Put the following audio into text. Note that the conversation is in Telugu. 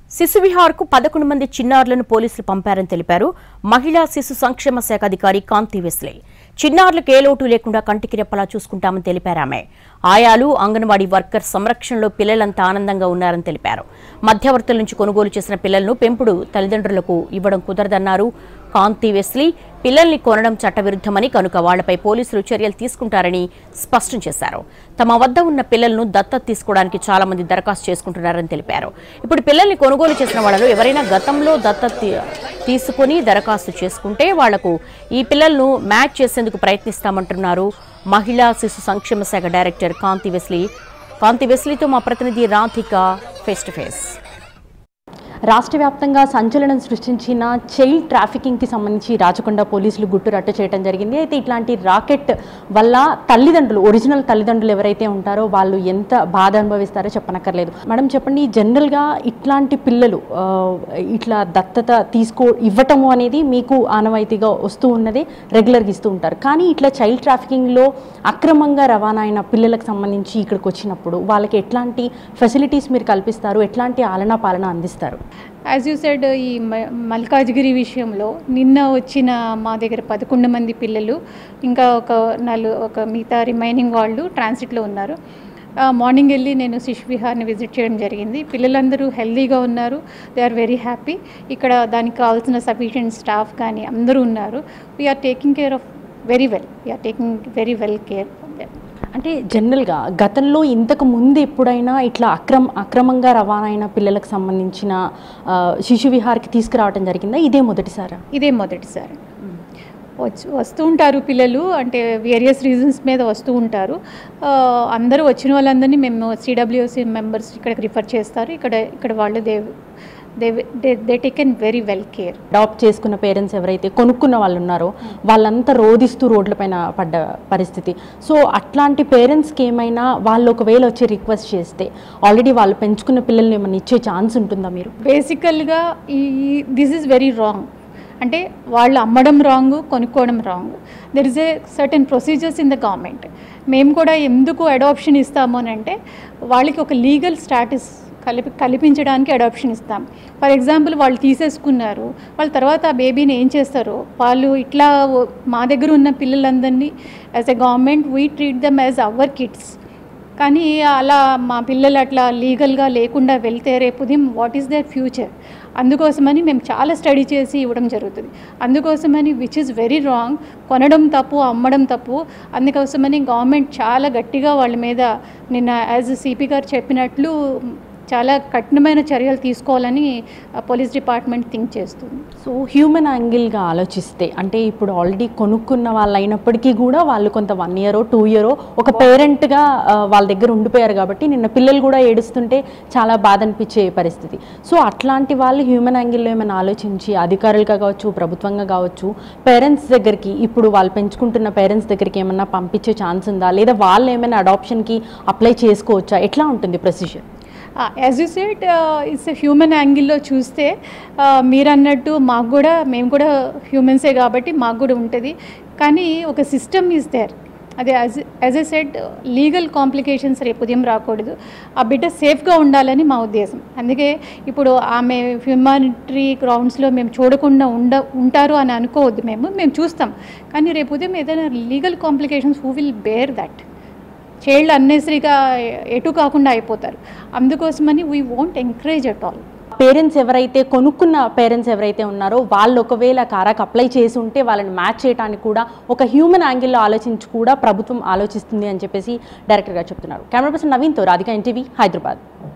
శిశు విహార్కు పదకొండు మంది చిన్నారులను పోలీసులు పంపారని తెలిపారు మహిళా శిశు సంక్షేమ శాఖ అధికారి కాంతి వెస్లే చిన్నారులకు ఏ లోటు లేకుండా కంటికి రెప్పలా చూసుకుంటామని తెలిపారు ఆమె ఆయాలు అంగన్వాడీ వర్కర్ సంరక్షణలో పిల్లలంతా ఆనందంగా ఉన్నారని తెలిపారు మధ్యవర్తుల నుంచి కొనుగోలు చేసిన పిల్లలను పెంపుడు తల్లిదండ్రులకు ఇవ్వడం కుదరదన్నారు కాంతి వెస్లీ పిల్లల్ని కొనడం చట్టవిరుద్ధమని కనుక వాళ్లపై పోలీసులు చర్యలు తీసుకుంటారని స్పష్టం చేశారు తమ వద్ద ఉన్న పిల్లలను దత్తత తీసుకోవడానికి చాలా మంది దరఖాస్తు చేసుకుంటున్నారని తెలిపారు ఇప్పుడు పిల్లల్ని కొనుగోలు చేసిన వాళ్ళలో ఎవరైనా గతంలో దత్తత తీ- తీసుకుని దరఖాస్తు చేసుకుంటే వాళ్లకు ఈ పిల్లలను మ్యాచ్ చేసేందుకు ప్రయత్నిస్తామంటున్నారు మహిళా శిశు సంక్షేమ శాఖ డైరెక్టర్ కాంతి వెస్లీ కాంతి వెస్లీతో మా ప్రతినిధి రాధిక ఫేస్ టు ఫేస్ రాష్ట్ర వ్యాప్తంగా సంచలనం సృష్టించిన చైల్డ్ ట్రాఫికింగ్కి సంబంధించి రాచకొండ పోలీసులు గుట్టు రట్టు చేయడం జరిగింది అయితే ఇట్లాంటి రాకెట్ వల్ల తల్లిదండ్రులు ఒరిజినల్ తల్లిదండ్రులు ఎవరైతే ఉంటారో వాళ్ళు ఎంత బాధ అనుభవిస్తారో చెప్పనక్కర్లేదు మేడం చెప్పండి జనరల్గా ఇట్లాంటి పిల్లలు ఆ, ఇట్లా దత్తత తీసుకో ఇవ్వటము అనేది మీకు ఆనవాయితీగా వస్తూ ఉన్నది రెగ్యులర్గా ఇస్తూ ఉంటారు కానీ ఇట్లా చైల్డ్ ట్రాఫికింగ్లో అక్రమంగా రవాణా అయిన పిల్లలకు సంబంధించి ఇక్కడికి వచ్చినప్పుడు వాళ్ళకి ఎట్లాంటి ఫెసిలిటీస్ మీరు కల్పిస్తారు ఎట్లాంటి ఆలనా పాలన అందిస్తారు యాజ్ యూ సెడ్ ఈ మ- మల్కాజ్గిరి విషయంలో నిన్న వచ్చిన మా దగ్గర పదకొండు మంది పిల్లలు ఇంకా ఒక నలు ఒక మిగతా రిమైనింగ్ వాళ్ళు ట్రాన్సిట్లో ఉన్నారు ఆ, మార్నింగ్ వెళ్ళి నేను శిశు విహార్ని విజిట్ చేయడం జరిగింది పిల్లలందరూ హెల్దీగా ఉన్నారు దే ఆర్ వెరీ హ్యాపీ ఇక్కడ దానికి కావాల్సిన సఫిషియెంట్ స్టాఫ్ కానీ అందరూ ఉన్నారు we're taking care of very well we're taking very well care అంటే జనరల్గా గతంలో ఇంతకు ముందు ఎప్పుడైనా ఇట్లా అక్రమ అక్రమంగా రవాణా అయిన పిల్లలకు సంబంధించిన ఆ, శిశు విహార్కి తీసుకురావడం జరిగిందా ఇదే మొదటిసారా ఇదే మొదటిసారి వచ్చి వస్తూ ఉంటారు పిల్లలు అంటే వేరియస్ రీజన్స్ మీద వస్తూ ఉంటారు ఆ, అందరూ వచ్చిన వాళ్ళందరినీ మేము సిడబ్ల్యూసి మెంబర్స్ ఇక్కడికి రిఫర్ చేస్తారు ఇక్కడ ఇక్కడ వాళ్ళు they they they taken very well care adopt చేసుకున్న పేరెంట్స్ ఎవరైతే కొనుక్కున్న వాళ్ళు ఉన్నారో వాళ్ళంతా రోధిస్తూ రోడ్లపైన పడ్డ పరిస్థితి సో అట్లాంటి పేరెంట్స్కి ఏమైనా వాళ్ళు ఒకవేళ వచ్చి రిక్వెస్ట్ చేస్తే ఆల్రెడీ వాళ్ళు పెంచుకున్న పిల్లల్ని ఏమైనా ఇచ్చే ఛాన్స్ ఉంటుందా మీరు బేసికల్గా ఈ దిస్ ఈజ్ వెరీ రాంగ్ అంటే వాళ్ళు అమ్మడం రాంగ్ కొనుక్కోవడం wrong there is a certain procedures in the government మేము కూడా ఎందుకు అడాప్షన్ ఇస్తాము అని అంటే వాళ్ళకి ఒక లీగల్ స్టాటస్ కలిపి కల్పించడానికి అడాప్షన్ ఇస్తాం ఫర్ ఎగ్జాంపుల్ వాళ్ళు తీసేసుకున్నారు వాళ్ళ తర్వాత ఆ బేబీని ఏం చేస్తారో వాళ్ళు ఇట్లా ఓ- మా దగ్గర ఉన్న పిల్లలందరినీ as a government we treat them as our kids కానీ అలా మా పిల్లలు అట్లా లీగల్గా లేకుండా వెళ్తే రేపు ఉదయం వాట్ ఈస్ దేర్ ఫ్యూచర్ అందుకోసమని మేము చాలా స్టడీ చేసి ఇవ్వడం జరుగుతుంది అందుకోసమని విచ్ ఇస్ వెరీ రాంగ్ కొనడం తప్పు అమ్మడం తప్పు అందుకోసమని గవర్నమెంట్ చాలా గట్టిగా వాళ్ళ మీద నిన్న యాజ్ సిపి గారు చెప్పినట్లు చాలా కఠినమైన చర్యలు తీసుకోవాలని ఆ, పోలీస్ డిపార్ట్మెంట్ థింక్ చేస్తుంది సో హ్యూమన్ యాంగిల్గా ఆలోచిస్తే అంటే ఇప్పుడు ఆల్రెడీ కొనుక్కున్న వాళ్ళు అయినప్పటికీ కూడా వాళ్ళు కొంత వన్ ఇయరో టూ ఇయరో ఒక పేరెంట్గా వాళ్ళ దగ్గర ఉండిపోయారు కాబట్టి నిన్న పిల్లలు కూడా ఏడుస్తుంటే చాలా బాధ అనిపించే పరిస్థితి సో అట్లాంటి వాళ్ళు హ్యూమన్ యాంగిల్లో ఏమైనా ఆలోచించి అధికారులుగా కావచ్చు ప్రభుత్వంగా కావచ్చు పేరెంట్స్ దగ్గరికి ఇప్పుడు వాళ్ళు పెంచుకుంటున్న పేరెంట్స్ దగ్గరికి ఏమైనా పంపించే ఛాన్స్ ఉందా లేదా వాళ్ళు ఏమైనా అడాప్షన్కి అప్లై చేసుకోవచ్చా ఎట్లా ఉంటుంది procedure as you set it's human యాంగిల్లో చూస్తే uh, మీరు అన్నట్టు మాకు కూడా మేము కూడా హ్యూమన్సే కాబట్టి మాకు కూడా ఉంటుంది కానీ ఒక సిస్టమ్ ఈజ్ దేర్ అదే as as a set legal complications రేపు ఉదయం రాకూడదు ఆ బిడ్డ సేఫ్గా ఉండాలని మా ఉద్దేశం అందుకే ఇప్పుడు ఆమె హ్యూమానిటరీ గ్రౌండ్స్లో మేము చూడకుండా ఉండ ఉంటారు అని అనుకోవద్దు మేము మేము చూస్తాం కానీ రేపు ఉదయం ఏదైనా legal complications who will bear that child అన్నెసరీగా ఎటు కాకుండా అయిపోతారు అందుకోసమని we won't encourage at all parents ఎవరైతే కొనుక్కున్న పేరెంట్స్ ఎవరైతే ఉన్నారో వాళ్ళు ఒకవేళ కారాకు అప్లై చేసి ఉంటే వాళ్ళని మ్యాచ్ చేయడానికి కూడా ఒక హ్యూమన్ యాంగిల్లో ఆలోచించి కూడా ప్రభుత్వం ఆలోచిస్తుంది అని చెప్పేసి డైరెక్టర్ గారు చెప్తున్నారు కెమెరా పర్సన్ నవీన్తో రాధిక ఎన్టీవీ హైదరాబాద్